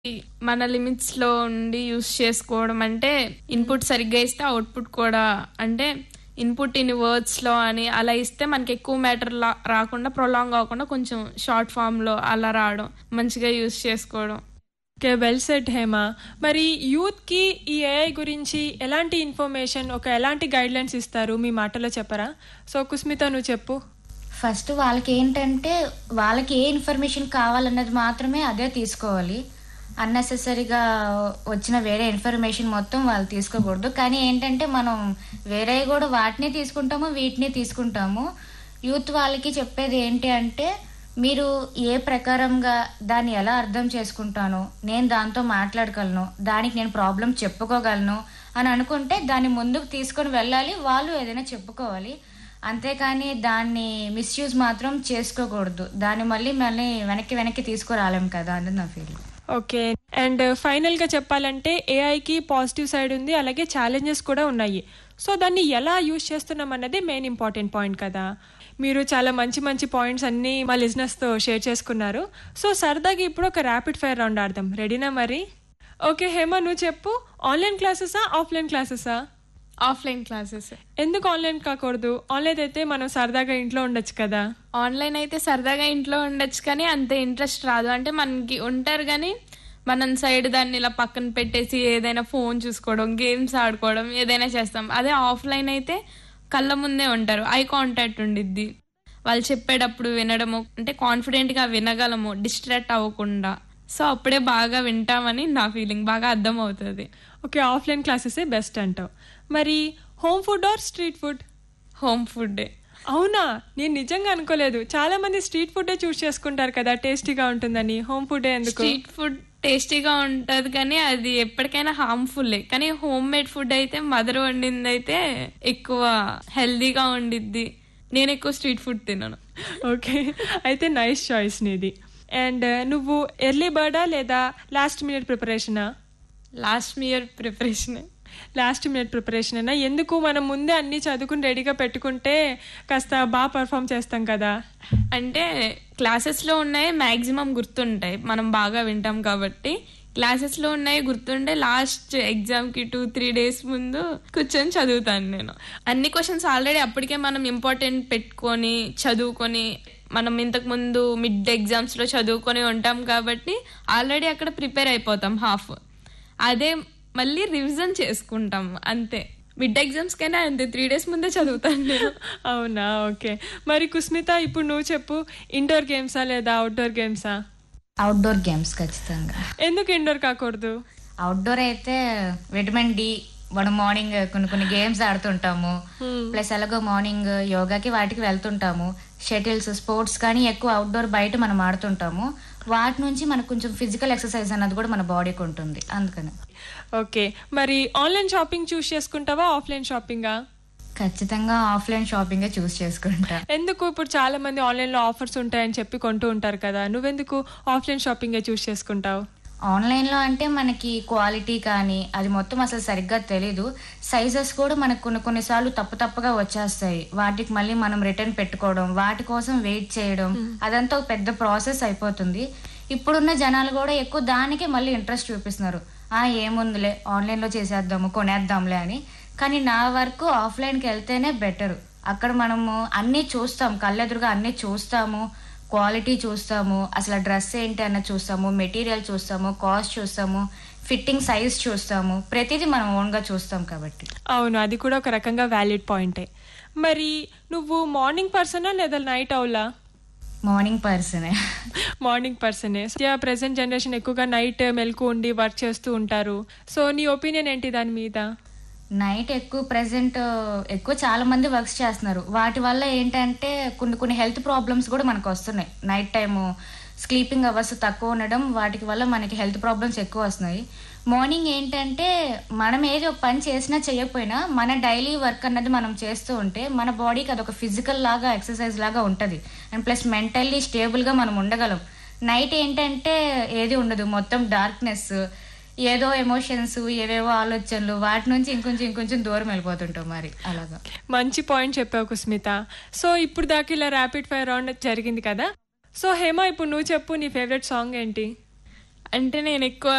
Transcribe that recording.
మన లిమిట్స్ లో ఉండి యూస్ చేసుకోవడం అంటే ఇన్పుట్ సరిగ్గా ఇస్తే అవుట్పుట్ కూడా అంటే ఇన్పుట్ ఇన్ వర్డ్స్ లో అని అలా ఇస్తే మనకి ఎక్కువ మ్యాటర్ రాకుండా ప్రొలాంగ్ అవ్వకుండా కొంచెం షార్ట్ ఫామ్ లో అలా రావడం మంచిగా యూస్ చేసుకోవడం ఓకే వెల్ సెట్ హేమ మరి యూత్ కి ఈ ఏఐ గురించి ఎలాంటి ఇన్ఫర్మేషన్ ఒక ఎలాంటి గైడ్ లైన్స్ ఇస్తారు మీ మాటలో చెప్పరా సో కుస్మిత నువ్వు చెప్పు ఫస్ట్ వాళ్ళకి ఏంటంటే వాళ్ళకి ఏ ఇన్ఫర్మేషన్ కావాలన్నది మాత్రమే అదే తీసుకోవాలి అన్నెసెసరీగా వచ్చిన వేరే ఇన్ఫర్మేషన్ మొత్తం వాళ్ళు తీసుకోకూడదు కానీ ఏంటంటే మనం వేరే కూడా వాటిని తీసుకుంటాము వీటిని తీసుకుంటాము యూత్ వాళ్ళకి చెప్పేది ఏంటి అంటే మీరు ఏ ప్రకారంగా దాన్ని ఎలా అర్థం చేసుకుంటాను నేను దాంతో మాట్లాడగలను దానికి నేను ప్రాబ్లం చెప్పుకోగలను అని అనుకుంటే దాన్ని ముందుకు తీసుకొని వెళ్ళాలి వాళ్ళు ఏదైనా చెప్పుకోవాలి అంతేకాని దాన్ని మిస్యూజ్ మాత్రం చేసుకోకూడదు దాన్ని మళ్ళీ మళ్ళీ వెనక్కి వెనక్కి తీసుకురాలేం కదా అనేది నా ఫీలింగ్ ఓకే అండ్ ఫైనల్ గా చెప్పాలంటే ఏఐకి పాజిటివ్ సైడ్ ఉంది అలాగే ఛాలెంజెస్ కూడా ఉన్నాయి సో దాన్ని ఎలా యూజ్ చేస్తున్నాం అన్నది మెయిన్ ఇంపార్టెంట్ పాయింట్ కదా మీరు చాలా మంచి మంచి పాయింట్స్ అన్ని మా listeners తో షేర్ చేసుకున్నారు సో సరదాగా ఇప్పుడు ఒక ర్యాపిడ్ ఫైర్ రౌండ్ ఆడదాం రెడీనా మరి ఓకే హేమ నువ్వు చెప్పు ఆన్లైన్ క్లాసెసా ఆఫ్లైన్ క్లాసెసా ఆఫ్లైన్ క్లాసెస్ ఎందుకు ఆన్లైన్ కాకూడదు ఆన్లైన్ అయితే మనం సరదాగా ఇంట్లో ఉండొచ్చు కదా ఆన్లైన్ అయితే సరదాగా ఇంట్లో ఉండొచ్చు కానీ అంత ఇంట్రెస్ట్ రాదు అంటే మనకి ఉంటారు కానీ మనం సైడ్ దాన్ని ఇలా పక్కన పెట్టేసి ఏదైనా ఫోన్ చూసుకోవడం గేమ్స్ ఆడుకోవడం ఏదైనా చేస్తాం అదే ఆఫ్లైన్ అయితే కళ్ళ ముందే ఉంటారు ఐ కాంటాక్ట్ ఉండిద్ది వాళ్ళు చెప్పేటప్పుడు వినడము అంటే కాన్ఫిడెంట్ గా వినగలము డిస్ట్రాక్ట్ అవ్వకుండా సో అప్పుడే బాగా వింటామని నా ఫీలింగ్ బాగా అర్థం అవుతుంది ఓకే ఆఫ్లైన్ క్లాసెసే బెస్ట్ అంటావు మరి home food or street food home food అవునా నేను నిజంగా అనుకోలేదు చాలా మంది స్ట్రీట్ ఫుడ్ చూస్ చేసుకుంటారు కదా టేస్టీగా ఉంటుందని హోమ్ ఫుడ్ ఎందుకు స్ట్రీట్ ఫుడ్ టేస్టీగా ఉంటది కానీ అది ఎప్పటికైనా హార్మ్ఫుల్ కానీ హోమ్ మేడ్ ఫుడ్ అయితే మదర్ వండింది అయితే ఎక్కువ హెల్దీగా ఉండిద్ది నేను ఎక్కువ స్ట్రీట్ ఫుడ్ తినను ఓకే అయితే నైస్ చాయిస్ నీది అండ్ నువ్వు ఎర్లీ బర్డా లేదా లాస్ట్ మినిట్ ప్రిపరేషనా last year preparation last minute preparation అయినా ఎందుకు మనం ముందే అన్ని చదువుకుని రెడీగా పెట్టుకుంటే కాస్త బాగా పర్ఫామ్ చేస్తాం కదా అంటే క్లాసెస్ లో ఉన్నాయి మాక్సిమం గుర్తుంటాయి మనం బాగా వింటాం కాబట్టి క్లాసెస్ లో ఉన్నాయి గుర్తుండే లాస్ట్ ఎగ్జామ్ కి టూ త్రీ డేస్ ముందు కూర్చొని చదువుతాను నేను అన్ని క్వశ్చన్స్ ఆల్రెడీ అప్పటికే మనం ఇంపార్టెంట్ పెట్టుకొని చదువుకొని మనం ఇంతకు ముందు మిడ్ ఎగ్జామ్స్ లో చదువుకొని ఉంటాం కాబట్టి ఆల్రెడీ అక్కడ ప్రిపేర్ అయిపోతాం హాఫ్ అదే మళ్ళీ రివిజన్ చేసుకుంటాం అంతే మిడ్ ఎగ్జామ్స్ కైనా అంతే త్రీ డేస్ ముందే చదువుతాను నేను అవునా ఓకే మరి కుస్మిత ఇప్పుడు నువ్వు చెప్పు ఇండోర్ గేమ్సా లేదా అవుట్డోర్ గేమ్సా అవుట్డోర్ గేమ్స్ ఖచ్చితంగా ఎందుకు ఇండోర్ కాకూడదు అవుట్డోర్ అయితే విటమిన్ డి మనం మార్నింగ్ కొన్ని కొన్ని గేమ్స్ ఆడుతుంటాము ప్లస్ అలాగో మార్నింగ్ యోగాకి వాటికి వెళ్తుంటాము షటిల్స్ స్పోర్ట్స్ కానీ ఎక్కువ అవుట్డోర్ బయట మనం ఆడుతుంటాము వాటి నుంచి మనకు కొంచెం ఫిజికల్ ఎక్సర్సైజ్ అన్నది కూడా మన బాడీకి ఉంటుంది అందుకని ఓకే మరి ఆన్లైన్ షాపింగ్ చూస్ చేసుకుంటావా ఆఫ్లైన్ షాపింగా ఖచ్చితంగా ఆఫ్లైన్ షాపింగే చూస్ చేసుకుంటా ఎందుకు ఇప్పుడు చాలా మంది ఆన్లైన్ లో ఆఫర్స్ ఉంటాయని చెప్పి కొంటూ ఉంటారు కదా నువ్వెందుకు ఆఫ్లైన్ షాపింగే చూస్ చేసుకుంటావు ఆన్లైన్ లో అంటే మనకి క్వాలిటీ కానీ అది మొత్తం అసలు సరిగ్గా తెలీదు సైజెస్ కూడా మనకు కొన్ని కొన్నిసార్లు తప్పు తప్పుగా వచ్చేస్తాయి వాటికి మళ్ళీ మనం రిటర్న్ పెట్టుకోవడం వాటి కోసం వెయిట్ చేయడం అదంతా ఒక పెద్ద ప్రాసెస్ అయిపోతుంది ఇప్పుడున్న జనాలు కూడా ఎక్కువ దానికే మళ్ళీ ఇంట్రెస్ట్ చూపిస్తున్నారు ఆ ఏముందిలే ఆన్లైన్ లో చేసేద్దాము కొనేద్దాంలే అని కానీ నా వరకు ఆఫ్లైన్కి వెళ్తేనే బెటర్ అక్కడ మనము అన్నీ చూస్తాం కళ్ళెదురుగా అన్నీ చూస్తాము క్వాలిటీ చూస్తాము అసలు డ్రెస్ ఏంటి అన్న చూస్తాము మెటీరియల్ చూస్తాము కాస్ట్ చూస్తాము ఫిట్టింగ్ సైజ్ చూస్తాము ప్రతిదీ మనం ఓన్గా చూస్తాం కాబట్టి అవును అది కూడా ఒక రకంగా వ్యాలిడ్ పాయింటే మరి నువ్వు మార్నింగ్ పర్సనా లేదా నైట్ అవులా మార్నింగ్ పర్సనే మార్నింగ్ పర్సనే ప్రెసెంట్ జనరేషన్ ఎక్కువగా నైట్ మెలకు ఉండి వర్క్ చేస్తూ ఉంటారు సో నీ ఒపీనియన్ ఏంటి దాని మీద నైట్ ఎక్కువ ప్రెసెంట్ ఎక్కువ చాలా మంది వర్క్స్ చేస్తున్నారు వాటి వల్ల ఏంటంటే కొన్ని కొన్ని హెల్త్ ప్రాబ్లమ్స్ కూడా మనకు వస్తున్నాయి నైట్ టైము స్లీపింగ్ అవర్స్ తక్కువ ఉండడం వాటి వల్ల మనకి హెల్త్ ప్రాబ్లమ్స్ ఎక్కువ వస్తున్నాయి మార్నింగ్ ఏంటంటే మనం ఏది ఒక పని చేసినా చేయకపోయినా మన డైలీ వర్క్ అన్నది మనం చేస్తూ ఉంటే మన బాడీకి అదొక ఫిజికల్ లాగా ఎక్సర్సైజ్ లాగా ఉంటుంది అండ్ ప్లస్ మెంటల్లీ స్టేబుల్గా మనం ఉండగలం నైట్ ఏంటంటే ఏది ఉండదు మొత్తం డార్క్నెస్ ఏదో ఎమోషన్స్ ఏవేవో ఆలోచనలు వాటి నుంచి ఇంకొంచెం ఇంకొంచెం దూరం వెళ్ళిపోతుంటాం మరి అలాగా మంచి పాయింట్ చెప్పావు కుస్మిత సో ఇప్పుడు దాకా ఇలా ర్యాపిడ్ ఫైర్ రౌండ్ జరిగింది కదా సో హేమ ఇప్పుడు నువ్వు చెప్పు నీ ఫేవరెట్ సాంగ్ ఏంటి అంటే నేను ఎక్కువ